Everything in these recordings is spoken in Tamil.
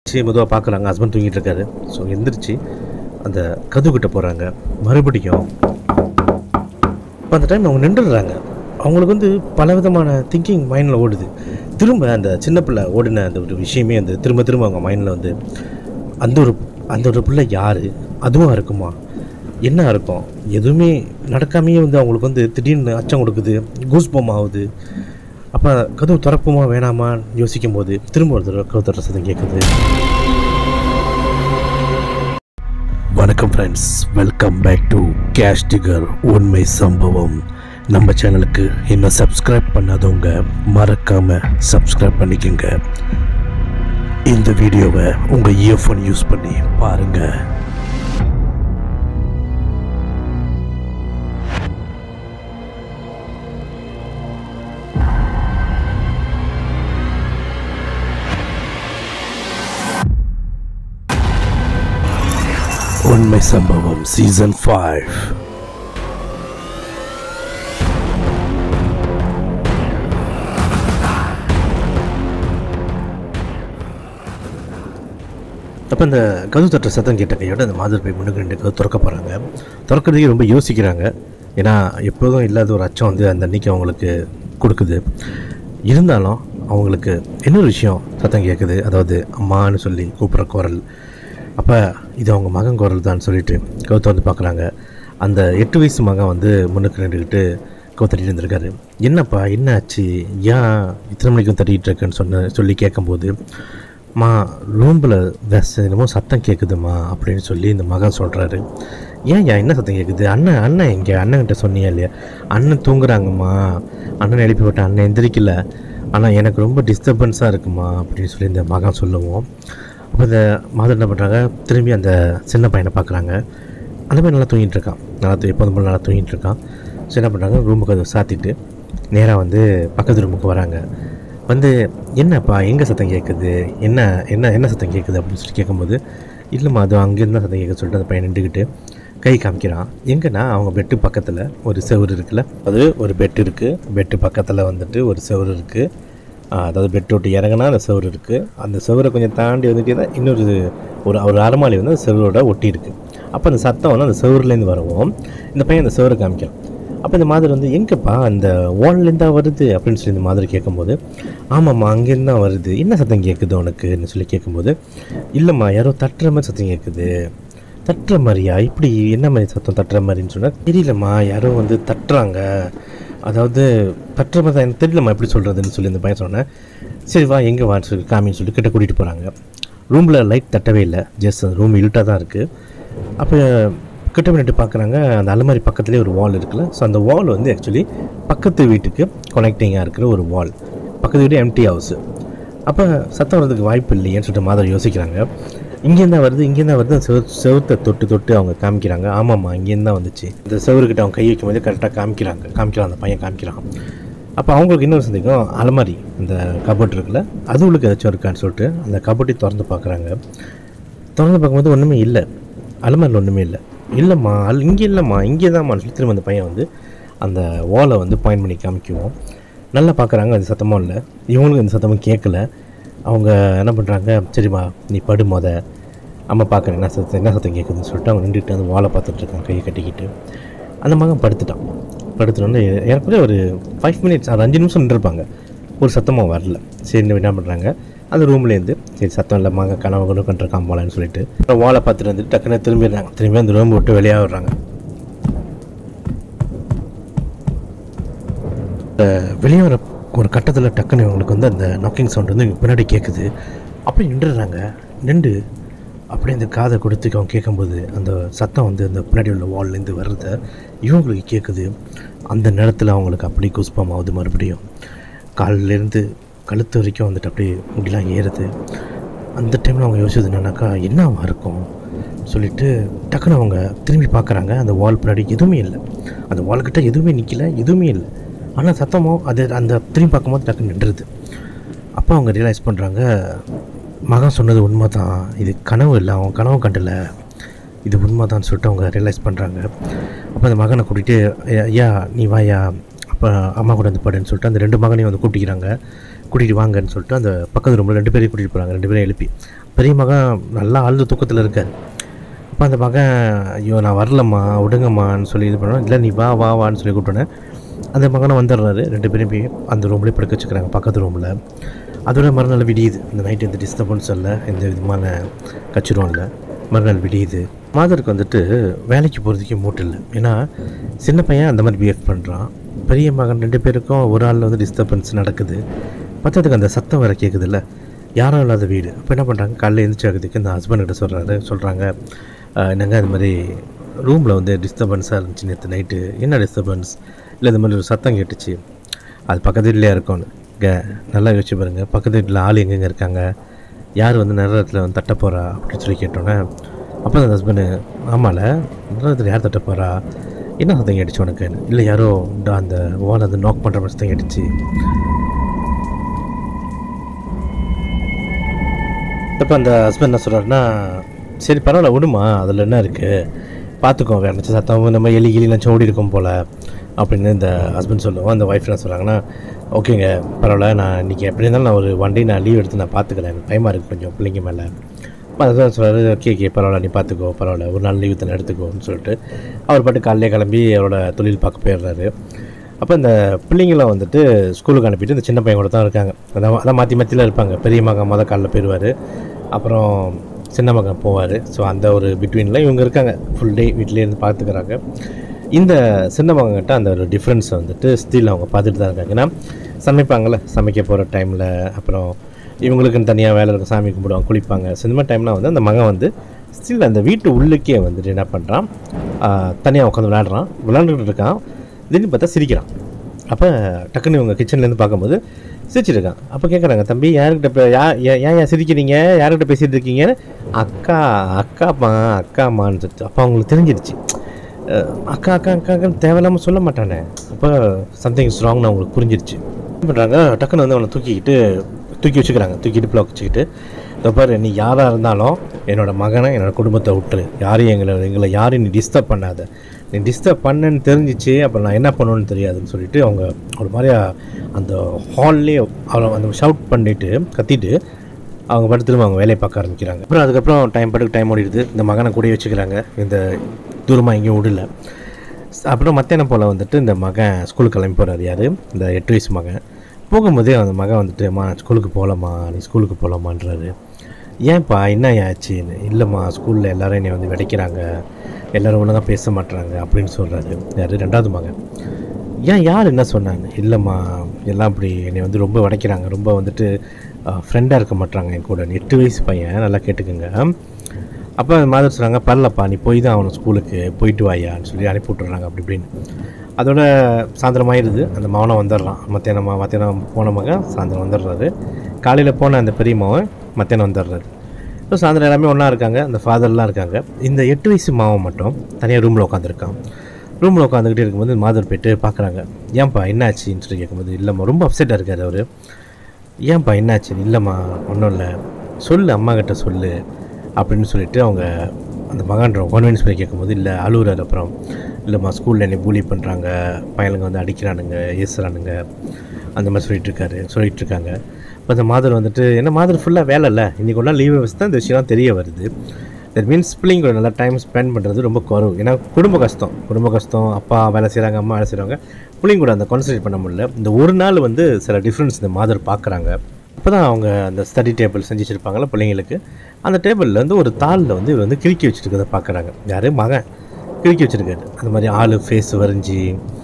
சரி மெதுவாக பார்க்குறாங்க ஹஸ்பண்ட் தூங்கிட்டு இருக்காரு ஸோ எந்திரிச்சு அந்த கதுகிட்ட போகிறாங்க மறுபடியும் இப்போ அந்த டைம் அவங்க நின்றுடுறாங்க அவங்களுக்கு வந்து பலவிதமான திங்கிங் மைண்டில் ஓடுது திரும்ப அந்த சின்ன பிள்ளை ஓடின அந்த ஒரு விஷயமே வந்து திரும்ப திரும்ப அவங்க மைண்டில் வந்து அந்த ஒரு அந்த ஒரு பிள்ளை யார் அதுவும் இருக்குமா என்ன இருக்கும் எதுவுமே நடக்காமையே வந்து அவங்களுக்கு வந்து திடீர்னு அச்சம் கொடுக்குது கூஸ் பம் ஆகுது அப்போ கதவு திறப்புமா வேணாமான்னு யோசிக்கும் போது திரும்ப ஒரு தடவை கதவு திறக்கிற சத்தம் கேட்குது வணக்கம் friends welcome back to cash digger உண்மை சம்பவம் நம்ம சேனலுக்கு இன்னும் சப்ஸ்கிரைப் பண்ணாதவங்க மறக்காமல் சப்ஸ்கிரைப் பண்ணிக்கோங்க இந்த வீடியோவை உங்கள் இயர்ஃபோன் யூஸ் பண்ணி பாருங்கள் உண்மை சம்பவம் சீசன் ஃபைவ் அப்போ இந்த கது தட்டுற சத்தம் கேட்ட கையோட அந்த மாதிரி போய் முன்னுக்கு ரெண்டு கது திறக்க போகிறாங்க திறக்கிறதுக்கே ரொம்ப யோசிக்கிறாங்க ஏன்னா எப்போதும் இல்லாத ஒரு அச்சம் வந்து அந்த அன்னைக்கு அவங்களுக்கு கொடுக்குது இருந்தாலும் அவங்களுக்கு இன்னொரு விஷயம் சத்தம் கேட்குது அதாவது அம்மான்னு சொல்லி கூப்பிட்ற குரல் அப்போ இது அவங்க மகன் குரல் தான் சொல்லிட்டு கவுத்த வந்து பார்க்குறாங்க அந்த எட்டு வயசு மகன் வந்து முன்னுக்கு நின்றுக்கிட்டு கவுத்தட்டிட்டு இருந்திருக்காரு என்னப்பா என்ன ஆச்சு ஏன் இத்தனை மணிக்கும் தட்டிகிட்டு இருக்கேன்னு சொன்ன சொல்லி கேட்கும்போது மா ரூம்பில் வேஸ் என்னமோ சத்தம் கேட்குதுமா அப்படின்னு சொல்லி இந்த மகன் சொல்கிறாரு ஏன் ஏன் என்ன சத்தம் கேட்குது அண்ணன் அண்ணன் எங்கே அண்ணன்கிட்ட சொன்னியா இல்லையா அண்ணன் தூங்குறாங்கம்மா அண்ணன் எழுப்பி விட்ட அண்ணன் எந்திரிக்கல ஆனால் எனக்கு ரொம்ப டிஸ்டர்பன்ஸாக இருக்குமா அப்படின்னு சொல்லி இந்த மகன் சொல்லுவோம் அப்போ இந்த மாதர் என்ன பண்ணுறாங்க திரும்பி அந்த சின்ன பையனை பார்க்குறாங்க அந்த பையன் நல்லா தூங்கிட்டு இருக்கான் நல்லா தூ எப்போதும் போல நல்லா தூங்கிட்டு இருக்கான் ஸோ என்ன பண்ணுறாங்க ரூமுக்கு அதை சாத்திட்டு நேராக வந்து பக்கத்து ரூமுக்கு வராங்க வந்து என்னப்பா எங்கே சத்தம் கேட்குது என்ன என்ன என்ன சத்தம் கேட்குது அப்படின்னு சொல்லி கேட்கும்போது இல்லைம்மா அது அங்கேருந்து தான் சத்தம் கேட்குது சொல்லிட்டு அந்த பையன் நின்றுக்கிட்டு கை காமிக்கிறான் எங்கன்னா அவங்க பெட்டு பக்கத்தில் ஒரு செவுரு இருக்குல்ல அது ஒரு பெட் இருக்குது பெட்டு பக்கத்தில் வந்துட்டு ஒரு செவுரு இருக்குது அதாவது பெட் விட்டு இறங்கினா அந்த செவுரு இருக்குது அந்த செவரை கொஞ்சம் தாண்டி வந்துட்டு தான் இன்னொரு ஒரு ஒரு அரைமாளி வந்து அந்த செவரோட ஒட்டி இருக்குது அப்போ அந்த சத்தம் வந்து அந்த செவருலேருந்து வரவும் இந்த பையன் அந்த செவரை காமிக்கிறான் அப்போ இந்த மாதிரி வந்து எங்கேப்பா அந்த வால்லேருந்து தான் வருது அப்படின்னு சொல்லி இந்த மாதிரி கேட்கும்போது ஆமாம்மா அங்கேருந்து தான் வருது என்ன சத்தம் கேட்குது உனக்குன்னு சொல்லி கேட்கும்போது இல்லைம்மா யாரோ தட்டுற மாதிரி சத்தம் கேட்குது தட்டுற மாதிரியா இப்படி என்ன மாதிரி சத்தம் தட்டுற மாதிரின்னு சொன்னால் தெரியலம்மா யாரோ வந்து தட்டுறாங்க அதாவது தட்டுற மாதிரி தான் எனக்கு தெரியலம்மா எப்படி சொல்கிறதுன்னு சொல்லி இந்த பையன் சொன்னேன் சரி வா எங்கே வா சொல்லி காமின்னு சொல்லி கிட்ட கூட்டிகிட்டு போகிறாங்க ரூமில் லைட் தட்டவே இல்லை ஜஸ்ட் அந்த ரூம் இருட்டாக தான் இருக்குது அப்போ கிட்ட பண்ணிட்டு பார்க்குறாங்க அந்த அலமாரி பக்கத்துலேயே ஒரு வால் இருக்குல்ல ஸோ அந்த வால் வந்து ஆக்சுவலி பக்கத்து வீட்டுக்கு கனெக்டிங்காக இருக்கிற ஒரு வால் பக்கத்து வீடு எம்டி ஹவுஸு அப்போ சத்தம் வர்றதுக்கு வாய்ப்பு இல்லையேன்னு சொல்லிட்டு மாதிரி யோசிக்கிறாங்க இங்கேருந்து தான் வருது இங்கேருந்து தான் வருது அந்த செவு செவுத்தை தொட்டு தொட்டு அவங்க காமிக்கிறாங்க ஆமாம்மா இங்கேருந்து தான் வந்துச்சு இந்த செவருக்கிட்ட அவங்க கை வைக்கும் போது கரெக்டாக காமிக்கிறாங்க காமிக்கிறான் அந்த பையன் காமிக்கிறான் அப்போ அவங்களுக்கு இன்னொரு சந்தேகம் அலமாரி அந்த கபோர்ட் இருக்குல்ல அது உள்ளுக்கு ஏதாச்சும் இருக்கான்னு சொல்லிட்டு அந்த கபோர்ட்டை திறந்து பார்க்குறாங்க திறந்து பார்க்கும்போது ஒன்றுமே இல்லை அலமாரியில் ஒன்றுமே இல்லை இல்லைம்மா அல் இங்கே இல்லைம்மா இங்கே தான்மா சொல்லி திரும்ப அந்த பையன் வந்து அந்த வாலை வந்து பாயிண்ட் பண்ணி காமிக்குவோம் நல்லா பார்க்குறாங்க அது சத்தமும் இல்லை இவங்களுக்கு அந்த சத்தமும் கேட்கல அவங்க என்ன பண்ணுறாங்க சரிம்மா நீ படு மொத அம்மா பார்க்குறேன் என்ன சத்தம் என்ன சத்தம் கேட்குதுன்னு சொல்லிட்டு அவங்க நின்றுட்டு அந்த வாழை பார்த்துட்டு இருக்காங்க கையை கட்டிக்கிட்டு அந்த மகன் படுத்துட்டான் படுத்துட்டு ஏற்கனவே ஒரு ஃபைவ் மினிட்ஸ் அது அஞ்சு நிமிஷம் நின்றுருப்பாங்க ஒரு சத்தமாக வரல சரி என்ன பண்ணுறாங்க அந்த ரூம்லேருந்து சரி சத்தம் இல்லை மகன் கனவு கொண்டு கண்டிருக்கான் போலான்னு சொல்லிட்டு அப்புறம் வாழை பார்த்துட்டு வந்துட்டு டக்குன்னு திரும்பிடுறாங்க திரும்பி அந்த ரூம் விட்டு வெளியாக விடுறாங்க வெளியே வர ஒரு கட்டத்தில் டக்குன்னு இவங்களுக்கு வந்து அந்த நாக்கிங் சவுண்ட் வந்து இங்க பின்னாடி கேட்குது அப்படி நின்றுடுறாங்க நின்று அப்படியே அந்த காதை கொடுத்து அவங்க கேட்கும்போது அந்த சத்தம் வந்து அந்த பின்னாடி உள்ள வால்லேருந்து வர்றத இவங்களுக்கு கேட்குது அந்த நேரத்தில் அவங்களுக்கு அப்படியே குஸ்பம் ஆகுது மறுபடியும் காலிலேருந்து கழுத்து வரைக்கும் வந்துட்டு அப்படியே முடியெலாம் ஏறுது அந்த டைமில் அவங்க யோசிச்சது என்னன்னாக்கா என்னவா இருக்கும் சொல்லிட்டு டக்குன்னு அவங்க திரும்பி பார்க்குறாங்க அந்த வால் பின்னாடி எதுவுமே இல்லை அந்த வால்கிட்ட எதுவுமே நிற்கல எதுவுமே இல்லை ஆனால் சத்தமோ அது அந்த திரும்பி பார்க்கும்போது டக்குன்னு நின்றுது அப்போ அவங்க ரியலைஸ் பண்ணுறாங்க மகன் சொன்னது உண்மை தான் இது கனவு இல்லை அவன் கனவு கண்டல இது உண்மை தான் சொல்லிட்டு அவங்க ரியலைஸ் பண்ணுறாங்க அப்போ அந்த மகனை கூட்டிகிட்டு ஐயா நீ வாயா அப்போ அம்மா கூட வந்து படுன்னு சொல்லிட்டு அந்த ரெண்டு மகனையும் வந்து கூப்பிட்டுக்கிறாங்க கூட்டிகிட்டு வாங்கன்னு சொல்லிட்டு அந்த பக்கத்து ரூமில் ரெண்டு பேரையும் கூட்டிகிட்டு போகிறாங்க ரெண்டு பேரும் எழுப்பி பெரிய மகன் நல்லா ஆழ்ந்த தூக்கத்தில் இருக்கார் அப்போ அந்த மகன் ஐயோ நான் வரலம்மா விடுங்கம்மான்னு சொல்லி இது பண்ணுவேன் இல்லை நீ வா வா வான்னு சொல்லி கூப்பிட்டோன்னே அந்த மகனை வந்துடுறாரு ரெண்டு பேரும் போய் அந்த ரூம்லேயே படுக்க வச்சுக்கிறாங்க பக்கத்து ரூமில் அதோட மறுநாள் விடியுது இந்த நைட் எந்த டிஸ்டர்பன்ஸ் இல்லை எந்த விதமான கச்சிரும் இல்லை மறுநாள் விடியுது மாதருக்கு வந்துட்டு வேலைக்கு போகிறதுக்கே மூட்டு இல்லை ஏன்னா சின்ன பையன் அந்த மாதிரி பிஹேவ் பண்ணுறான் பெரிய மகன் ரெண்டு பேருக்கும் ஒரு ஆளில் வந்து டிஸ்டர்பன்ஸ் நடக்குது பத்ததுக்கு அந்த சத்தம் வேறு கேட்குதுல்ல யாரும் இல்லாத வீடு அப்போ என்ன பண்ணுறாங்க காலையில் எழுந்திரிச்சாகிறதுக்கு இந்த ஹஸ்பண்ட்கிட்ட சொல்கிறாரு சொல்கிறாங்க என்னங்க இது மாதிரி ரூமில் வந்து டிஸ்டர்பன்ஸாக இருந்துச்சு நேற்று நைட்டு என்ன டிஸ்டர்பன்ஸ் இல்லை இந்த மாதிரி ஒரு சத்தம் கேட்டுச்சு அது பக்கத்து வீட்லேயே இருக்கும்னு க நல்லா யோசிச்சு பாருங்கள் பக்கத்து வீட்டில் ஆள் எங்கெங்கே இருக்காங்க யார் வந்து நேரத்தில் வந்து தட்ட போகிறா அப்படின்னு சொல்லி கேட்டோன்னே அப்போ அந்த ஹஸ்பண்டு ஆமால நேரத்தில் யார் தட்ட போகிறா என்ன சத்தம் கேட்டுச்சு உனக்கு இல்லை யாரோ இந்த அந்த வால் வந்து நாக் பண்ணுற மாதிரி சத்தம் கேட்டுச்சு இப்போ அந்த ஹஸ்பண்ட் என்ன சொல்கிறாருன்னா சரி பரவாயில்ல விடுமா அதில் என்ன இருக்குது பார்த்துக்கோ வேறு நினச்ச சத்தம் நம்ம எலி கிளி நினச்சா ஓடி இருக்கும் போல் அப்படின்னு இந்த ஹஸ்பண்ட் சொல்லுவோம் அந்த ஒய்ஃப் என்ன சொல்கிறாங்கன்னா ஓகேங்க பரவாயில்ல நான் இன்றைக்கி எப்படி இருந்தாலும் நான் ஒரு ஒன் டே நான் லீவ் எடுத்து நான் பார்த்துக்கிறேன் எனக்கு பயமாக இருக்குது கொஞ்சம் பிள்ளைங்க மேலே அப்போ அதுதான் சொல்கிறாரு ஓகே ஓகே பரவாயில்ல நீ பார்த்துக்கோ பரவாயில்ல ஒரு நாள் லீவ் தானே எடுத்துக்கோன்னு சொல்லிட்டு அவர் பாட்டு காலையிலே கிளம்பி அவரோட தொழில் பார்க்க போயிடுறாரு அப்போ இந்த பிள்ளைங்களாம் வந்துட்டு ஸ்கூலுக்கு அனுப்பிட்டு இந்த சின்ன பையன் கூட தான் இருக்காங்க அதான் அதான் மாற்றி மாற்றிலாம் இருப்பாங்க பெரிய மகன் மொதல் காலைல போயிடுவார் அப்புறம் சின்ன மகன் போவார் ஸோ அந்த ஒரு பிட்வீனில் இவங்க இருக்காங்க ஃபுல் டே வீட்டிலே இருந்து பார்த்துக்கிறாங்க இந்த சின்ன மகன்கிட்ட அந்த ஒரு டிஃப்ரென்ஸை வந்துட்டு ஸ்டில் அவங்க பார்த்துட்டு தான் இருக்காங்க ஏன்னா சமைப்பாங்கள்ல சமைக்க போகிற டைமில் அப்புறம் இவங்களுக்குன்னு தனியாக வேலை இருக்கும் சாமி கும்பிடுவாங்க குளிப்பாங்க ஸோ இந்த மாதிரி டைம்லாம் வந்து அந்த மகன் வந்து ஸ்டில் அந்த வீட்டு உள்ளுக்கே வந்துட்டு என்ன பண்ணுறான் தனியாக உட்காந்து விளையாடுறான் விளையாண்டுட்டு இருக்கான் திடீர்னு பார்த்தா சிரிக்கிறான் அப்போ டக்குன்னு இவங்க கிச்சன்லேருந்து பார்க்கும்போது சிரிச்சிருக்கான் அப்போ கேட்குறாங்க தம்பி யார்கிட்ட இப்போ யா ஏன் ஏன் ஏன் சிரிக்கிறீங்க யார்கிட்ட பேசிகிட்டு இருக்கீங்கன்னு அக்கா அக்காம்மா அக்காம்மான்னு சொல்லிட்டு அப்போ அவங்களுக்கு தெரிஞ்சிருச்சு அஹ் அக்கா அக்கா அக்கா அக்கான்னு தேவையில்லாமல் சொல்ல மாட்டானே அப்போ சம்திங் இஸ் ராங்னு அவங்களுக்கு புரிஞ்சிருச்சு என்ன பண்ணுறாங்க டக்குன்னு வந்து அவனை தூக்கிக்கிட்டு தூக்கி வச்சுக்கிறாங்க தூக்கி இடுப்பில் வச்சுக்கிட்டு இதோ பாரு நீ யாராக இருந்தாலும் என்னோட மகனை என்னோட குடும்பத்தை விட்டுரு யாரையும் எங்களை எங்களை யாரையும் நீ டிஸ்டர்ப் பண்ணாத நீ டிஸ்டர்ப் பண்ணேன்னு தெரிஞ்சிச்சு அப்புறம் நான் என்ன பண்ணணும்னு தெரியாதுன்னு சொல்லிட்டு அவங்க ஒரு மாதிரியா அந்த ஹால்லே அவளை அந்த ஷவுட் பண்ணிட்டு கத்திட்டு அவங்க பாட்டு திரும்ப அவங்க வேலையை பார்க்க ஆரம்பிக்கிறாங்க அப்புறம் அதுக்கப்புறம் டைம் பாட்டுக்கு டைம் ஓடிடுது இந்த மகனை கூடயே வச்சுக்கிறாங்க இந்த தூரமாக எங்கேயும் விடல அப்புறம் மத்தியானம் போல் வந்துட்டு இந்த மகன் ஸ்கூலுக்கு கிளம்பி போகிறார் யார் இந்த எட்டு வயசு மகன் போகும்போதே அந்த மகன் வந்துட்டு அம்மா ஸ்கூலுக்கு போகலாமா நீ ஸ்கூலுக்கு போகலாமான்றாரு ஏன்ப்பா என்ன ஆச்சுன்னு இல்லைம்மா ஸ்கூலில் எல்லாரும் என்னை வந்து விடைக்கிறாங்க எல்லாரும் ஒழுங்கா பேச மாட்றாங்க அப்படின்னு சொல்கிறாரு யார் ரெண்டாவது மகன் ஏன் யார் என்ன சொன்னாங்க இல்லைம்மா எல்லாம் அப்படி என்னை வந்து ரொம்ப உடைக்கிறாங்க ரொம்ப வந்துட்டு ஃப்ரெண்டாக இருக்க மாட்றாங்க என் கூட எட்டு வயசு பையன் நல்லா கேட்டுக்கோங்க அப்போ மாதிரி சொல்கிறாங்க பரலப்பா நீ போய் தான் அவனை ஸ்கூலுக்கு போயிட்டு வாயான்னு சொல்லி அனுப்பி விட்டுறாங்க அப்படி இப்படின்னு அதோட சாயந்தரமாயிருது அந்த மகனம் வந்துடுறான் மத்தியானம் மத்தியானம் போன மகன் சாயந்தரம் வந்துடுறாரு காலையில் போன அந்த பெரிய மகன் மத்தியானம் வந்துடுறாரு ஸோ சாயந்தரம் எல்லாமே ஒன்றா இருக்காங்க அந்த ஃபாதர்லாம் இருக்காங்க இந்த எட்டு வயசு மாவன் மட்டும் தனியாக ரூமில் உட்காந்துருக்கான் ரூமில் உட்காந்துக்கிட்டே இருக்கும்போது மாதர் போயிட்டு பார்க்குறாங்க ஏன்ப்பா என்னாச்சுன்னு சொல்லி கேட்கும்போது இல்லைம்மா ரொம்ப அப்செட்டாக இருக்கார் அவர் ஏன்ப்பா என்னாச்சு இல்லைம்மா ஒன்றும் இல்லை சொல்லு அம்மா கிட்ட சொல்லு அப்படின்னு சொல்லிட்டு அவங்க அந்த மகான்ற கன்வீன்ஸ் பண்ணி கேட்கும்போது இல்லை அழுகுறாரு அப்புறம் இல்லைம்மா ஸ்கூலில் என்னை பூலி பண்ணுறாங்க பையனுங்க வந்து அடிக்கிறானுங்க ஏசுறானுங்க அந்த மாதிரி சொல்லிட்டு இருக்காரு சொல்லிட்டு இருக்காங்க இப்போ அந்த மாதர் வந்துட்டு என்ன மாதர் ஃபுல்லாக வேலை இல்லை இன்றைக்கி ஒன்றா லீவை வச்சு தான் இந்த விஷயம்லாம் தெரிய வருது தட் மீன்ஸ் பிள்ளைங்களோட நல்லா டைம் ஸ்பெண்ட் பண்ணுறது ரொம்ப குறவு ஏன்னா குடும்ப கஷ்டம் குடும்ப கஷ்டம் அப்பா வேலை செய்கிறாங்க அம்மா வேலை செய்கிறாங்க பிள்ளைங்க கூட அந்த கான்சன்ட்ரேட் பண்ண முடியல இந்த ஒரு நாள் வந்து சில டிஃப்ரென்ஸ் இந்த மாதர் பார்க்குறாங்க அப்போ தான் அவங்க அந்த ஸ்டடி டேபிள் செஞ்சு வச்சுருப்பாங்கல்ல பிள்ளைங்களுக்கு அந்த டேபிளில் வந்து ஒரு தாளில் வந்து இவர் வந்து கிறுக்கி வச்சுருக்கதை பார்க்குறாங்க யார் மகன் கிறுக்கி வச்சுருக்காரு அந்த மாதிரி ஆள் ஃபேஸ் வரைஞ்சி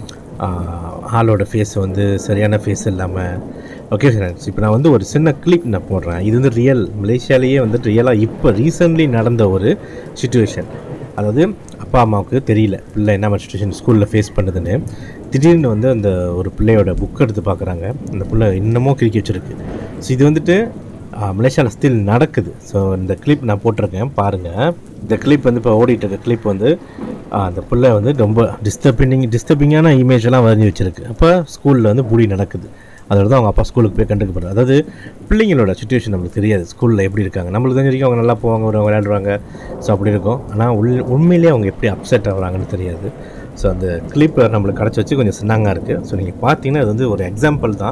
ஆளோட ஃபேஸ் வந்து சரியான ஃபேஸ் இல்லாமல் ஓகே ஃப்ரெண்ட்ஸ் இப்போ நான் வந்து ஒரு சின்ன கிளிப் நான் போடுறேன் இது வந்து ரியல் மலேசியாலேயே வந்துட்டு ரியலாக இப்போ ரீசெண்ட்லி நடந்த ஒரு சுச்சுவேஷன் அதாவது அப்பா அம்மாவுக்கு தெரியல பிள்ளை என்ன மாதிரி சுச்சுவேஷன் ஸ்கூலில் ஃபேஸ் பண்ணுதுன்னு திடீர்னு வந்து அந்த ஒரு பிள்ளையோட புக் எடுத்து பார்க்குறாங்க அந்த பிள்ளை இன்னமும் கிறுக்கி வச்சுருக்கு ஸோ இது வந்துட்டு மலேசியாவில் ஸ்டில் நடக்குது ஸோ இந்த கிளிப் நான் போட்டிருக்கேன் பாருங்கள் இந்த கிளிப் வந்து இப்போ ஓடிட்டு இருக்க கிளிப் வந்து ஆ, அந்த பிள்ளை வந்து ரொம்ப டிஸ்டர்பிங் டிஸ்டர்பிங்கான இமேஜ் எல்லாம் வரைஞ்சி வச்சிருக்கு அப்போ ஸ்கூலில் வந்து புலி நடக்குது அதோட தான் அவங்க அப்பா ஸ்கூலுக்கு போய் கண்டுக்கப்படுறது அதாவது பிள்ளைங்களோட சுச்சுவேஷன் நம்மளுக்கு தெரியாது ஸ்கூலில் எப்படி இருக்காங்க நம்மளுக்கு தெரிஞ்ச வரைக்கும் அவங்க நல்லா போவாங்க வருவாங்க விளையாடுவாங்க ஸோ அப்படி இருக்கும் ஆனால் உள் உண்மையிலேயே அவங்க எப்படி அப்செட் ஆகுறாங்கன்னு தெரியாது ஸோ அந்த கிளிப்பை நம்மளுக்கு கிடச்சி வச்சு கொஞ்சம் சின்னாங்க இருக்குது ஸோ நீங்கள் பார்த்தீங்கன்னா அது வந்து ஒரு எக்ஸாம்பிள் தான்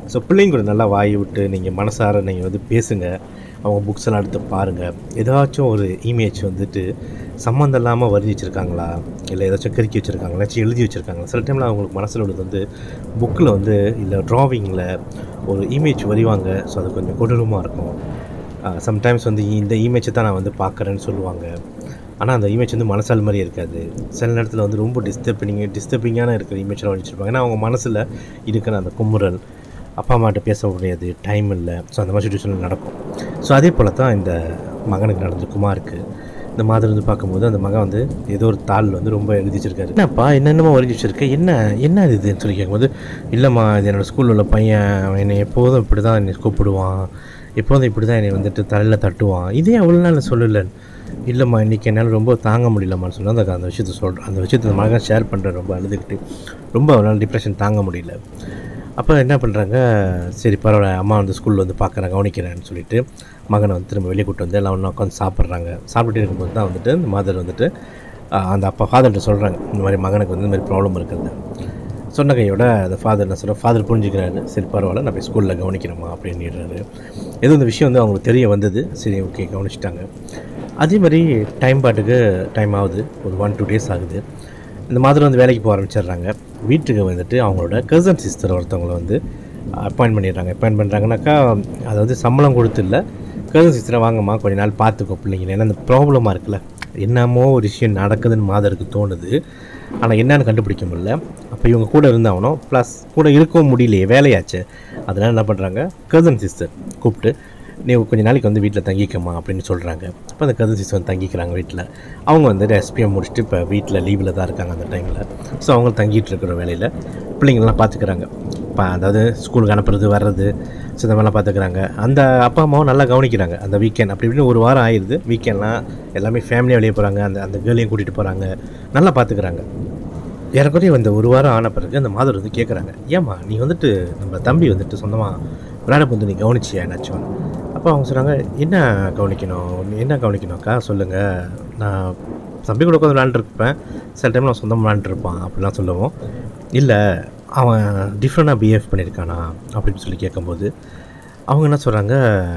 ஸோ பிள்ளைங்க கூட நல்லா வாய் விட்டு நீங்கள் மனசார நீங்கள் வந்து பேசுங்க அவங்க புக்ஸ் எல்லாம் எடுத்து பாருங்கள் ஏதாச்சும் ஒரு இமேஜ் வந்துட்டு சம்மந்தம் இல்லாமல் வரைஞ்சி வச்சுருக்காங்களா இல்லை ஏதாச்சும் கிறுக்கி வச்சுருக்காங்களா ஏதாச்சும் எழுதி வச்சுருக்காங்களா சில டைமில் அவங்களுக்கு மனசில் உள்ளது வந்து புக்கில் வந்து இல்லை ட்ராவிங்கில் ஒரு இமேஜ் வரைவாங்க ஸோ அது கொஞ்சம் கொடூரமாக இருக்கும் சம்டைம்ஸ் வந்து இந்த இமேஜை தான் நான் வந்து பார்க்குறேன்னு சொல்லுவாங்க ஆனால் அந்த இமேஜ் வந்து மனசால் மாதிரி இருக்காது சில நேரத்தில் வந்து ரொம்ப டிஸ்டர்பிங் டிஸ்டர்பிங்கான இருக்கிற இமேஜ்லாம் வச்சுருப்பாங்க ஏன்னா அவங்க மனசில் இருக்கிற அந்த குமுறல் அப்பா அம்மாட்ட பேச முடியாது டைம் இல்லை ஸோ அந்த மாதிரி சுச்சுவேஷன் நடக்கும் ஸோ அதே போல் தான் இந்த மகனுக்கு நடந்த குமாருக்கு இந்த மாதிரி வந்து பார்க்கும்போது அந்த மகன் வந்து ஏதோ ஒரு தாள் வந்து ரொம்ப எழுதி வச்சிருக்காரு என்னப்பா என்னென்னமோ வரைஞ்சி வச்சிருக்க என்ன என்ன இது இதுன்னு சொல்லி கேட்கும்போது இல்லைம்மா இது என்னோடய ஸ்கூலில் உள்ள பையன் அவன் என்னை எப்போதும் இப்படி தான் என்னை கூப்பிடுவான் எப்போதும் இப்படி தான் என்னை வந்துட்டு தலையில் தட்டுவான் இதே அவ்வளோ நாள் சொல்லலை இல்லைம்மா இன்றைக்கி என்னால் ரொம்ப தாங்க முடியலம்மான்னு சொன்னால் அந்த அந்த விஷயத்த சொல்கிறேன் அந்த விஷயத்தை அந்த மகன் ஷேர் பண்ணுறேன் ரொம்ப அழுதுகிட்டு ரொம்ப அவனால் டிப்ரெஷன் தாங்க முடியல அப்போ என்ன பண்ணுறாங்க சரி பரவாயில்ல அம்மா வந்து ஸ்கூலில் வந்து பார்க்குறேன் கவனிக்கிறேன்னு சொல்லிட்டு மகனை வந்து திரும்ப வெளியே கூட்டு வந்து எல்லாம் ஒன்றா உட்காந்து சாப்பிட்றாங்க சாப்பிட்டுட்டு இருக்கும்போது தான் வந்துட்டு இந்த மாதர் வந்துட்டு ஆஹ், அந்த அப்பா ஃபாதர்கிட்ட சொல்கிறாங்க இந்த மாதிரி மகனுக்கு வந்து இந்த மாதிரி ப்ராப்ளம் இருக்குது சொன்ன கையோட அந்த ஃபாதர் என்ன சொல்கிற ஃபாதர் புரிஞ்சுக்கிறாரு சரி பரவாயில்ல நான் போய் ஸ்கூலில் கவனிக்கிறேம்மா அப்படின்னுறாரு ஏதோ இந்த விஷயம் வந்து அவங்களுக்கு தெரிய வந்தது சரி ஓகே கவனிச்சிட்டாங்க அதே மாதிரி டைம் பாட்டுக்கு டைம் ஆகுது ஒரு ஒன் டூ டேஸ் ஆகுது இந்த மாதிரி வந்து வேலைக்கு போக ஆரம்பிச்சிடுறாங்க வீட்டுக்கு வந்துட்டு அவங்களோட கசன் சிஸ்டர் ஒருத்தவங்களை வந்து அப்பாயின்ட் பண்ணிடுறாங்க அப்பாயின்ட் பண்ணுறாங்கனாக்கா அதாவது சம்பளம் கொடுத்து இல்லை கசன் சிஸ்டரை வாங்கம்மா கொஞ்ச நாள் பார்த்துக்கோ பிள்ளைங்க ஏன்னா இந்த ப்ராப்ளமாக இருக்குல்ல என்னமோ ஒரு விஷயம் நடக்குதுன்னு மாதருக்கு தோணுது ஆனால் என்னன்னு கண்டுபிடிக்க முடியல அப்போ இவங்க கூட இருந்தாகணும் ப்ளஸ் கூட இருக்கவும் முடியலையே வேலையாச்சு அதனால் என்ன பண்ணுறாங்க கசன் சிஸ்டர் கூப்பிட்டு நீ கொஞ்ச நாளைக்கு வந்து வீட்டில் தங்கிக்கம்மா அப்படின்னு சொல்கிறாங்க அப்போ அந்த கசன் சிஸ்டர் வந்து தங்கிக்கிறாங்க வீட்டில் அவங்க வந்து எஸ்பிஎம் முடிச்சுட்டு இப்போ வீட்டில் லீவில் தான் இருக்காங்க அந்த டைமில் ஸோ அவங்க தங்கிட்டு இருக்கிற வேலையில் பிள்ளைங்கள்லாம் பார்த்துக்கிறாங்க இப்போ அதாவது ஸ்கூலுக்கு அனுப்புறது வர்றது ஸோ இந்த மாதிரிலாம் பார்த்துக்கிறாங்க அந்த அப்பா அம்மாவும் நல்லா கவனிக்கிறாங்க அந்த வீக்கெண்ட் அப்படி இப்படின்னு ஒரு வாரம் ஆயிடுது வீக்கெண்ட்லாம் எல்லாமே ஃபேமிலியாக வெளியே போகிறாங்க அந்த அந்த கேர்ளையும் கூட்டிகிட்டு போகிறாங்க நல்லா பார்த்துக்கிறாங்க ஏறக்குறைய இந்த ஒரு வாரம் ஆன பிறகு அந்த மாதர் வந்து கேட்குறாங்க ஏம்மா நீ வந்துட்டு நம்ம தம்பி வந்துட்டு சொந்தமாக விளையாட வந்து நீ கவனிச்சியா என்னாச்சும் அப்போ அவங்க சொன்னாங்க என்ன கவனிக்கணும் நீ என்ன கவனிக்கணும்க்கா சொல்லுங்கள் நான் தம்பி கூட உட்காந்து விளாண்டுருப்பேன் சில டைம் நான் சொந்தமாக விளாண்டுருப்பான் அப்படிலாம் சொல்லவும் இல்லை அவன் டிஃப்ரெண்ட்டாக பிஹேவ் பண்ணியிருக்கானா அப்படின்னு சொல்லி கேட்கும்போது அவங்க என்ன சொல்கிறாங்க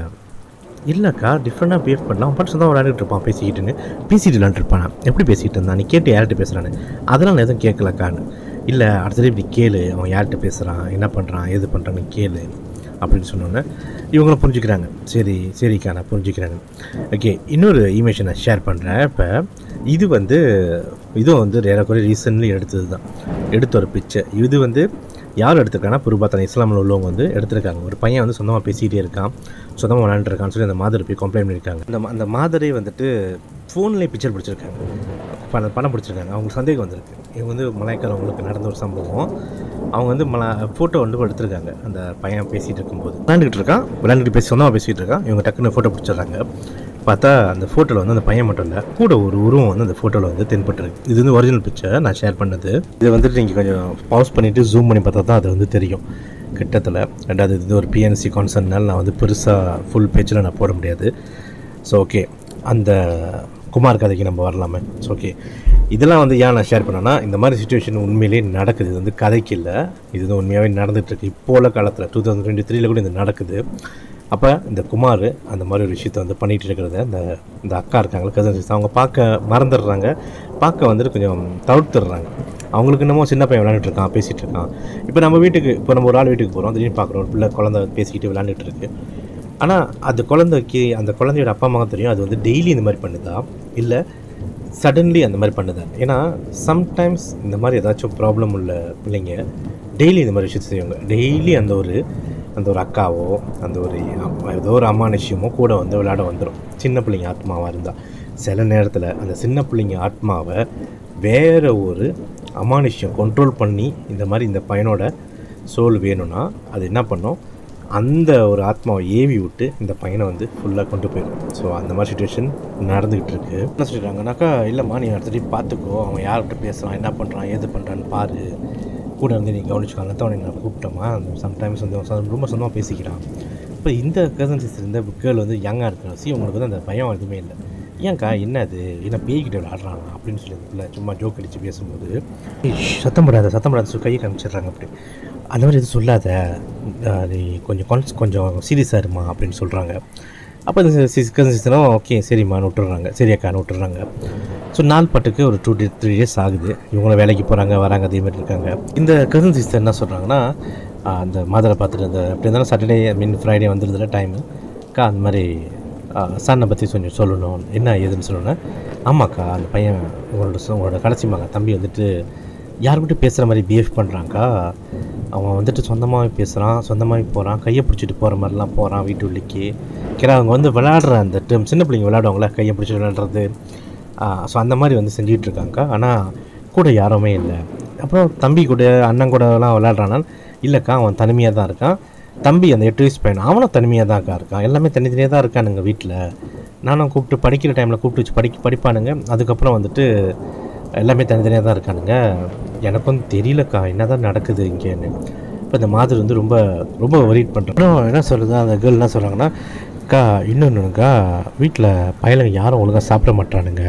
இல்லைக்கா டிஃப்ரெண்ட்டாக பிஹேவ் பண்ணலாம் அவன் பாட்டு சொந்தமாக விளையாடிட்டு இருப்பான் பேசிக்கிட்டுன்னு பேசிட்டு விளாண்டுருப்பான் எப்படி பேசிகிட்டு இருந்தான் நீ கேட்டு யார்கிட்ட பேசுகிறான்னு அதெல்லாம் நான் எதுவும் கேட்கலக்கான்னு இல்லை அடுத்தது இப்படி கேளு அவன் யார்கிட்ட பேசுகிறான் என்ன பண்ணுறான் ஏது பண்ணுறான்னு கேளு அப்படின்னு சொன்னோன்னே இவங்களும் புரிஞ்சுக்கிறாங்க சரி சரிக்கா நான் புரிஞ்சுக்கிறேன் ஓகே இன்னொரு இமேஜை நான் ஷேர் பண்ணுறேன் இப்போ இது வந்து இதுவும் வந்து ஏறக்குறைய ரீசன்ட்லி எடுத்தது தான் எடுத்த ஒரு பிக்சர் இது வந்து யார் எடுத்திருக்காங்கன்னா புருபாத்தன் இஸ்லாமில் உள்ளவங்க வந்து எடுத்திருக்காங்க ஒரு பையன் வந்து சொந்தமாக பேசிகிட்டே இருக்கான் சொந்தமாக விளாண்டுருக்கான்னு சொல்லி அந்த மாதர் போய் கம்ப்ளைண்ட் பண்ணியிருக்காங்க அந்த ம- அந்த மாதரே வந்துட்டு ஃபோன்லேயே பிக்சர் பிடிச்சிருக்காங்க பணம் பணம் பிடிச்சிருக்காங்க அவங்களுக்கு சந்தேகம் வந்திருக்கு இவங்க வந்து மலாய்க்காரவங்களுக்கு நடந்த ஒரு சம்பவம் அவங்க வந்து மலா ஃபோட்டோ வந்து எடுத்திருக்காங்க அந்த பையன் பேசிகிட்டு இருக்கும்போது விளாண்டுக்கிட்டு இருக்கான் விளாண்டுட்டு பேசி சொந்தமாக பேசிகிட்டு இருக்கான் இவங்க டக்குன்னு ஃபோட்டோ பிடிச்சிடுறாங்க பார்த்தா அந்த ஃபோட்டோவில் வந்து அந்த பையன் மட்டும் இல்லை கூட ஒரு உருவம் வந்து அந்த ஃபோட்டோவில் வந்து தென்பட்டுருக்கு இது வந்து ஒரிஜினல் பிக்சர் நான் ஷேர் பண்ணது இது வந்துட்டு நீங்கள் கொஞ்சம் பாஸ் பண்ணிவிட்டு ஜூம் பண்ணி பார்த்தா தான் அது வந்து தெரியும் கிட்டத்தில் ரெண்டாவது இது ஒரு பிஎன்சி கான்சர்ட்னால நான் வந்து பெருசாக ஃபுல் பேஜில் நான் போட முடியாது ஸோ ஓகே அந்த குமார் கதைக்கு நம்ம வரலாமே ஸோ ஓகே இதெல்லாம் வந்து ஏன் நான் ஷேர் பண்ணேன்னா இந்த மாதிரி சுச்சுவேஷன் உண்மையிலேயே நடக்குது இது வந்து கதைக்கு இல்லை இது வந்து உண்மையாகவே நடந்துகிட்ருக்கு இப்போ உள்ள காலத்தில் டூ தௌசண்ட் டுவெண்ட்டி த்ரீல கூட இது நடக்குது அப்போ இந்த குமார் அந்த மாதிரி ஒரு விஷயத்த வந்து பண்ணிகிட்டு இருக்கிறத இந்த இந்த அக்கா இருக்காங்களா கசன் சிஸ்டர் அவங்க பார்க்க மறந்துடுறாங்க பார்க்க வந்துட்டு கொஞ்சம் தவிர்த்துடுறாங்க அவங்களுக்கு என்னமோ சின்ன பையன் விளையாண்டுட்டு இருக்கான் பேசிகிட்டு இருக்கான் இப்போ நம்ம வீட்டுக்கு இப்போ நம்ம ஒரு ஆள் வீட்டுக்கு போகிறோம் திடீர்னு பார்க்குறோம் ஒரு பிள்ளை குழந்தை பேசிக்கிட்டு விளையாண்டுட்டு இருக்கு ஆனால் அந்த குழந்தைக்கு அந்த குழந்தையோட அப்பா அம்மாவுக்கு தெரியும் அது வந்து டெய்லி இந்த மாதிரி பண்ணுதா இல்லை சடன்லி அந்த மாதிரி பண்ணுதா ஏன்னா சம்டைம்ஸ் இந்த மாதிரி ஏதாச்சும் ப்ராப்ளம் உள்ள பிள்ளைங்க டெய்லி இந்த மாதிரி விஷயத்தை செய்வாங்க டெய்லி அந்த ஒரு அந்த ஒரு அக்காவோ அந்த ஒரு அம்மா- ஏதோ ஒரு அமானுஷ்யமோ கூட வந்து விளையாட வந்துடும் சின்ன பிள்ளைங்க ஆத்மாவாக இருந்தால் சில நேரத்தில் அந்த சின்ன பிள்ளைங்க ஆத்மாவை வேற ஒரு அமானுஷ்யம் கண்ட்ரோல் பண்ணி இந்த மாதிரி இந்த பையனோட சோல் வேணும்னா அது என்ன பண்ணும் அந்த ஒரு ஆத்மாவை ஏவி விட்டு இந்த பையனை வந்து ஃபுல்லாக கொண்டு போயிடும் ஸோ அந்த மாதிரி சுச்சுவேஷன் நடந்துக்கிட்டு இருக்கு என்ன சொல்லிடுறாங்கனாக்கா இல்லைம்மா நீ அடுத்த time பார்த்துக்கோ அவன் யார்கிட்ட பேசுகிறான் என்ன பண்ணுறான் ஏது பண்ணுறான்னு பாரு கூட இருந்து நீ கவனிச்சுக்காங்க தான் நான் கூப்பிட்டோமா சம்டைம்ஸ் வந்து அவன் சொந்த- ரொம்ப சொந்தமாக பேசிக்கிறான் இப்போ இந்த கசன் சிஸ்டர் இந்த கேர்ள் வந்து யங்காக இருக்கிற சி உங்களுக்கு வந்து அந்த பயம் எதுவுமே இல்லை ஏன்க்கா என்ன அது என்ன பேய்கிட்ட விளாட்றான் அப்படின்னு சொல்லி அந்த பிள்ளை சும்மா ஜோக் அடித்து பேசும்போது "ஏய், சத்தம் போடாத சத்தம் போடாத சொல்லி கையை காமிச்சிடுறாங்க அப்படி அந்த மாதிரி எதுவும் சொல்லாத அஹ் நீ கொஞ்சம் கான்ஸ் கொஞ்சம் சீரியஸாக இருமா அப்படின்னு சொல்கிறாங்க அப்போ இந்த சிஸ்கன் சிஸ்டரும் ஓகே சரிம்மான்னு விட்டுறாங்க சரி அக்கான்னு விட்டுறாங்க ஸோ நாள் பட்டுக்கு ஒரு டூ டே த்ரீ டேஸ் ஆகுது இவங்களும் வேலைக்கு போகிறாங்க வராங்க அதே மாதிரி இருக்காங்க இந்த கசன் சிஸ்டர் என்ன சொல்கிறாங்கன்னா அந்த மாதரை பார்த்துட்டு அந்த எப்படி இருந்தாலும் சாட்டர்டே மீன் ஃப்ரைடே வந்துடுதுல டைமு அக்கா அந்த மாதிரி சன்னை பற்றி கொஞ்சம் சொல்லணும் என்ன ஏதுன்னு சொல்லணும் ஆமாக்கா அந்த பையன் உங்களோட சொ- உங்களோட கடைசி மகன் தம்பி வந்துட்டு யாருக்கிட்ட பேசுகிற மாதிரி பிஹேவ் பண்ணுறாங்க்கா அவன் வந்துட்டு சொந்தமாகவே பேசுகிறான் சொந்தமாகவே போகிறான் கையை பிடிச்சிட்டு போகிற மாதிரிலாம் போகிறான் வீட்டு உள்ளிக்கு ஏன்னா அவங்க வந்து விளையாடுற அந்த டேம் சின்ன பிள்ளைங்க விளையாடுவாங்களே கையை பிடிச்சி விளையாடுறது ஸோ அந்த மாதிரி வந்து செஞ்சுட்டு இருக்காங்க்கா ஆனால் கூட யாருமே இல்லை அப்புறம் தம்பி கூட அண்ணன் கூடலாம் விளையாடுறானா இல்லைக்கா அவன் தனிமையாக தான் இருக்கான் தம்பி அந்த எட்டு வயசு பையன் அவனும் தனிமையாக தான் அக்கா இருக்கான் எல்லாமே தனித்தனியாக தான் இருக்கானுங்க வீட்டில் நானும் கூப்பிட்டு படிக்கிற டைமில் கூப்பிட்டு வச்சு படிக்க படிப்பானுங்க அதுக்கப்புறம் வந்துட்டு எல்லாமே தனித்தனியாக தான் இருக்கானுங்க எனக்கும் தெரியலக்கா என்ன தான் நடக்குது இங்கேன்னு இப்போ இந்த மாதிரி வந்து ரொம்ப ரொம்ப ஒரீட் பண்ணுறேன் அப்புறம் என்ன சொல்லுது அந்த கேர்ள் என்ன சொல்கிறாங்கன்னா அக்கா இன்னொன்றுக்கா வீட்டில் பயலுங்க யாரும் ஒழுங்காக சாப்பிட மாட்டானுங்க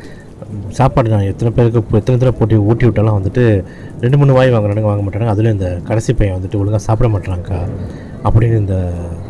சாப்பாடு நான் எத்தனை பேருக்கு இப்போ எத்தனை தடவை போட்டி ஊட்டி விட்டாலும் வந்துட்டு ரெண்டு மூணு வாய் வாங்குறானுங்க வாங்க மாட்டாங்க அதுலேயும் இந்த கடைசி பையன் வந்துட்டு ஒழுங்காக சாப்பிட மாட்டாங்கக்கா அப்படின்னு இந்த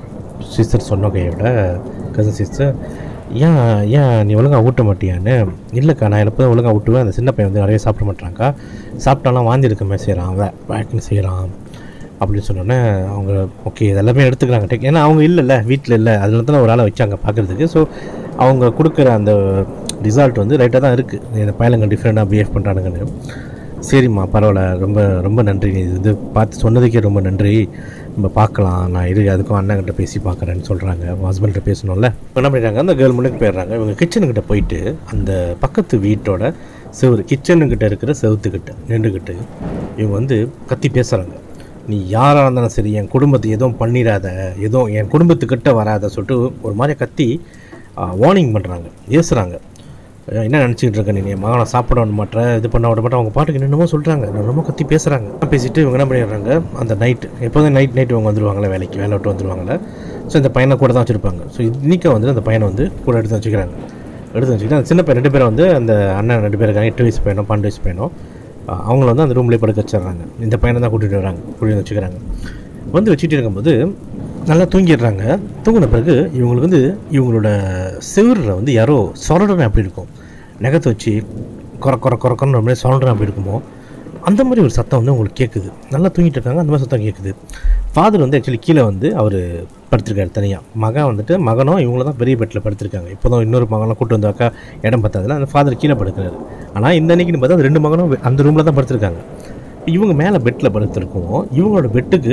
சிஸ்டர் சொன்ன கையோட கசன் சிஸ்டர் ஏன் ஏன் நீ ஒழுங்காக ஊட்ட மாட்டியான்னு இல்லைக்கா நான் எப்போ தான் ஒழுங்காக ஊட்டுவேன் அந்த சின்ன பையன் வந்து நிறைய சாப்பிட மாட்டாங்கக்கா சாப்பிட்டாலும் வாந்தி இருக்கமே செய்கிறான் வே வேக்னு செய்கிறான் அப்படின்னு சொன்னோன்னே அவங்க ஓகே இதெல்லாமே எடுத்துக்கிறாங்க டெக் ஏன்னா அவங்க இல்லைல்ல வீட்டில் இல்லை அதில் தான் ஒரு ஆளை வச்சாங்க பார்க்குறதுக்கு ஸோ அவங்க கொடுக்குற அந்த ரிசல்ட் வந்து ரைட்டாக தான் இருக்குது இந்த பயலங்க டிஃப்ரெண்ட்டாக பிஹேவ் பண்ணுறானுங்கன்னு சரிம்மா பரவாயில்ல ரொம்ப ரொம்ப நன்றி நீ இது வந்து பார்த்து சொன்னதுக்கே ரொம்ப நன்றி நம்ம பார்க்கலாம் நான் இரு அதுக்கும் அண்ணன்கிட்ட பேசி பார்க்குறேன்னு சொல்கிறாங்க ஹஸ்பண்ட்கிட்ட பேசணும்ல இப்ப என்ன பண்ணிடுறாங்க அந்த கேர்ள் முன்னுக்கு போயிடுறாங்க இவங்க கிச்சனுக்கிட்ட போயிட்டு அந்த பக்கத்து வீட்டோட செவுரு கிச்சனுக்கிட்ட இருக்கிற செவுத்துக்கிட்ட நின்றுக்கிட்டு இவங்க வந்து கத்தி பேசுகிறாங்க நீ யாராக இருந்தாலும் சரி என் குடும்பத்தை எதுவும் பண்ணிடாத எதுவும் என் குடும்பத்துக்கிட்ட வராத சொல்லிட்டு ஒரு மாதிரி கத்தி வார்னிங் பண்ணுறாங்க ஏசுகிறாங்க என்ன நினச்சிக்கிட்டு இருக்க நீ என் மகனை சாப்பிட விட மாட்டேற இது பண்ண விட மாட்டேன் அவங்க பாட்டுக்கு என்னென்னமோ சொல்கிறாங்க ரொம்ப கத்தி பேசுகிறாங்க பேசிட்டு இவங்க என்ன பண்ணிடுறாங்க அந்த நைட்டு எப்போதும் நைட் நைட் இவங்க வந்துடுவாங்களே வேலைக்கு வேலை விட்டு வந்துடுவாங்களே ஸோ இந்த பையனை கூட தான் வச்சுருப்பாங்க ஸோ இன்றைக்கி வந்து அந்த பையனை வந்து கூட எடுத்து வச்சுக்கிறாங்க எடுத்து வச்சுக்கிட்டு அந்த சின்ன பையன் ரெண்டு பேரும் வந்து அந்த அண்ணன் ரெண்டு பேர் இருக்காங்க எட்டு வயசு பையனும் பன்னெண்டு வயசு பையனும் அஹ் அவங்கள வந்து அந்த ரூம்லேயே படுக்க வச்சிடுறாங்க இந்த பையனை தான் கூட்டிகிட்டு வராங்க கூட்டிட்டு வந்து வச்சுக்கிறாங்க வந்து வச்சுட்டு இருக்கும்போது நல்லா தூங்கிடுறாங்க தூங்கின பிறகு இவங்களுக்கு வந்து இவங்களோட செவுரில் வந்து யாரோ சொரடனை அப்படி இருக்கும் நகத்தை வச்சு குற குற குறக்குறன்னு அப்படியே சொரடனை அப்படி இருக்குமோ அந்த மாதிரி ஒரு சத்தம் வந்து உங்களுக்கு கேட்குது நல்லா தூங்கிட்டு இருக்காங்க அந்த மாதிரி சத்தம் கேட்குது ஃபாதர் வந்து ஆக்சுவலி கீழே வந்து அவர் படுத்திருக்காரு தனியாக மகன் வந்துட்டு மகனும் இவங்கள தான் பெரிய பெட்டில் படுத்திருக்காங்க இப்போ தான் இன்னொரு மகனும் கூட்டு வந்தாக்கா இடம் பத்தாதுல அந்த ஃபாதர் கீழே படுக்கிறாரு ஆனால் இந்த அன்னைக்குன்னு பார்த்தா அந்த ரெண்டு மகனும் வெ- அந்த ரூமில் தான் படுத்திருக்காங்க இவங்க மேலே பெட்டில் படுத்திருக்கும் இவங்களோட பெட்டுக்கு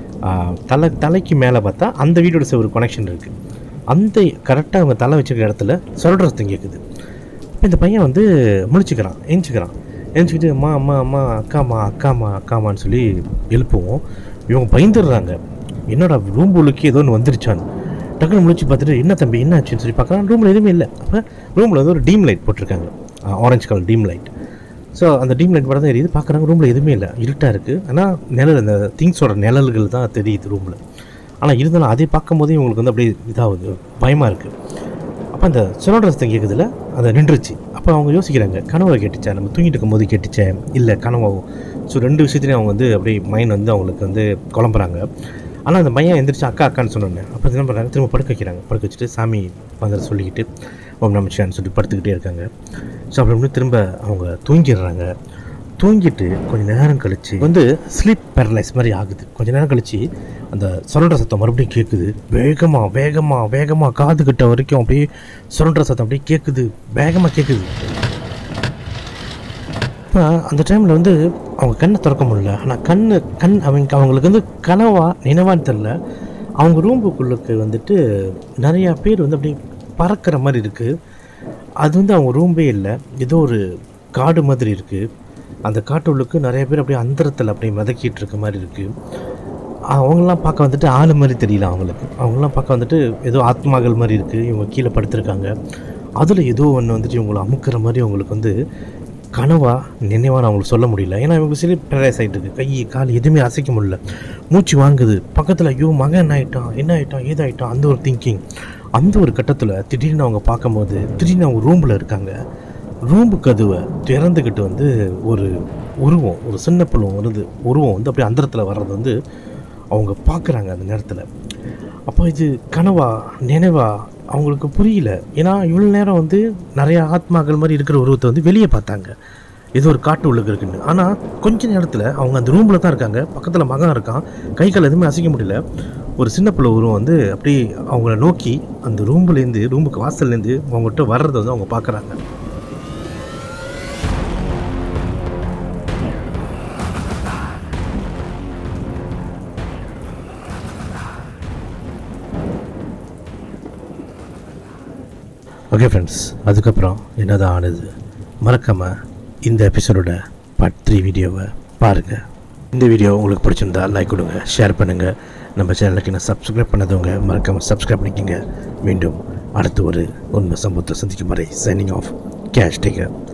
தலை தலைக்கு மேலே பார்த்தா அந்த வீடோட ஒரு கனெக்ஷன் இருக்குது அந்த கரெக்டாக அவங்க தலை வச்சிருக்க இடத்துல சொல்கிற சத்தம் கேட்குது இப்போ இந்த பையன் வந்து முழிச்சுக்கிறான் ஏஞ்சிக்கிறான் ஏஞ்சிக்கிட்டு அம்மா அம்மா அம்மா அக்காம்மா அக்காம்மா அக்காமான்னு சொல்லி எழுப்புவோம் இவங்க பயந்துடுறாங்க என்னடா ரூம் உள்ளுக்கு ஏதோ ஒன்று வந்துருச்சான்னு டக்குன்னு முழிச்சு பார்த்துட்டு என்ன தம்பி என்ன ஆச்சுன்னு சொல்லி பார்க்குறான் ரூமில் எதுவுமே இல்லை அப்போ ரூமில் வந்து ஒரு டீம் லைட் போட்டிருக்காங்க orange colour dim light so அந்த டீம் லைட் மட்டும் தான் எரியுது பார்க்குறாங்க ரூமில் எதுவுமே இல்லை இருட்டாக இருக்குது ஆனால் நிழல் அந்த திங்ஸோட நிழல்கள் தான் தெரியுது ரூமில் ஆனால் இருந்தாலும் அதை பார்க்கும்போதே இவங்களுக்கு வந்து அப்படியே இதாகுது பயமாக இருக்குது அப்போ அந்த சுனோட ரசத்தம் கேட்குதுல அதை நின்றுச்சு அப்போ அவங்க யோசிக்கிறாங்க கனவுல கேட்டுச்சா நம்ம தூங்கிட்டு இருக்கும்போது கேட்டுச்சே இல்லை கனவாகும் ஸோ ரெண்டு விஷயத்துலையும் அவங்க வந்து அப்படியே மைண்ட் வந்து அவங்களுக்கு வந்து குழம்புறாங்க ஆனால் அந்த பையன் எந்திரிச்சு அக்கா அக்கான்னு சொன்னோன்னே அப்போ என்ன பண்ணுறாங்க திரும்ப படுக்க வைக்கிறாங்க படுக்க வச்சுட்டு சாமி வந்து சொல்லிக்கிட்டு ஓம் நமச்சிவான்னு சொல்லிட்டு படுத்துக்கிட்டே இருக்காங்க ஸோ அப்படி திரும்ப அவங்க தூங்கிடுறாங்க தூங்கிட்டு கொஞ்ச நேரம் கழிச்சு வந்து ஸ்லீப் பேரலைஸ் மாதிரி ஆகுது கொஞ்ச நேரம் கழிச்சு அந்த சுரண்ட சத்தம் மறுபடியும் கேட்குது வேகமாக வேகமாக வேகமாக காது கிட்ட வரைக்கும் அப்படியே சுரண்ட சத்தம் அப்படியே கேட்குது வேகமாக கேட்குது இப்போ அந்த டைமில் வந்து அவங்க கண்ணை திறக்க முடியல ஆனால் கண்ணு கண் அவங்க அவங்களுக்கு வந்து கனவா நினைவான்னு தெரில அவங்க ரூம்புக்குள்ளுக்கு வந்துட்டு நிறையா பேர் வந்து அப்படியே பறக்கிற மாதிரி இருக்குது அது வந்து அவங்க ரூம்பே இல்லை ஏதோ ஒரு காடு மாதிரி இருக்குது அந்த காட்டுள்ளுக்கு நிறைய பேர் அப்படியே அந்தரத்தில் அப்படியே மிதக்கிட்டு இருக்க மாதிரி இருக்குது அவங்களாம் பார்க்க வந்துட்டு ஆள் மாதிரி தெரியல அவங்களுக்கு அவங்களாம் பார்க்க வந்துட்டு ஏதோ ஆத்மாக்கள் மாதிரி இருக்குது இவங்க கீழே படுத்திருக்காங்க அதில் ஏதோ ஒன்று வந்துட்டு இவங்களை அமுக்கிற மாதிரி அவங்களுக்கு வந்து கனவா நினைவான்னு அவங்களுக்கு சொல்ல முடியல ஏன்னா இவங்க சில பேரலைஸ் ஆகிட்டு இருக்கு கை கால் எதுவுமே அசைக்க முடியல மூச்சு வாங்குது பக்கத்தில் ஐயோ மகன் என்ன ஆயிட்டான் என்ன ஆயிட்டான் ஏதாயிட்டான் அந்த ஒரு திங்கிங் அந்த ஒரு கட்டத்தில் திடீர்னு அவங்க பார்க்கும்போது திடீர்னு அவங்க ரூமில் இருக்காங்க ரூம்பு கதவை திறந்துக்கிட்டு வந்து ஒரு உருவம் ஒரு சின்ன புழுவம் வருது உருவம் வந்து அப்படியே அந்தரத்தில் வர்றது வந்து அவங்க பார்க்குறாங்க அந்த நேரத்தில் அப்போ இது கனவா நினைவா அவங்களுக்கு புரியல ஏன்னா இவ்வளோ நேரம் வந்து நிறைய ஆத்மாக்கள் மாதிரி இருக்கிற உருவத்தை வந்து வெளியே பார்த்தாங்க ஏதோ ஒரு காட்டு உள்ளுக்கு இருக்குன்னு ஆனால் கொஞ்ச நேரத்தில் அவங்க அந்த ரூமில் தான் இருக்காங்க பக்கத்தில் மகன் இருக்கான் கை கால் எதுவுமே அசைக்க முடியல ஒரு சின்ன பிள்ளை உருவம் வந்து அப்படியே அவங்கள நோக்கி அந்த ரூம்லேருந்து ரூமுக்கு வாசல்லேருந்து அவங்ககிட்ட வர்றதை வந்து அவங்க பார்க்குறாங்க ஓகே ஃப்ரெண்ட்ஸ் அதுக்கப்புறம் என்னதான் ஆனது மறக்காமல் இந்த எபிசோடோட பார்ட் த்ரீ வீடியோவை பாருங்கள் இந்த வீடியோ உங்களுக்கு பிடிச்சிருந்தா லைக் கொடுங்க ஷேர் பண்ணுங்கள் நம்ம சேனலுக்கு என்ன சப்ஸ்கிரைப் பண்ணதவங்க மறக்காமல் சப்ஸ்கிரைப் பண்ணிக்கோங்க மீண்டும் அடுத்து ஒரு உண்மை சம்பவத்தை சந்திக்கும் வரை சைனிங் ஆஃப் கேஷ் டேக்கர்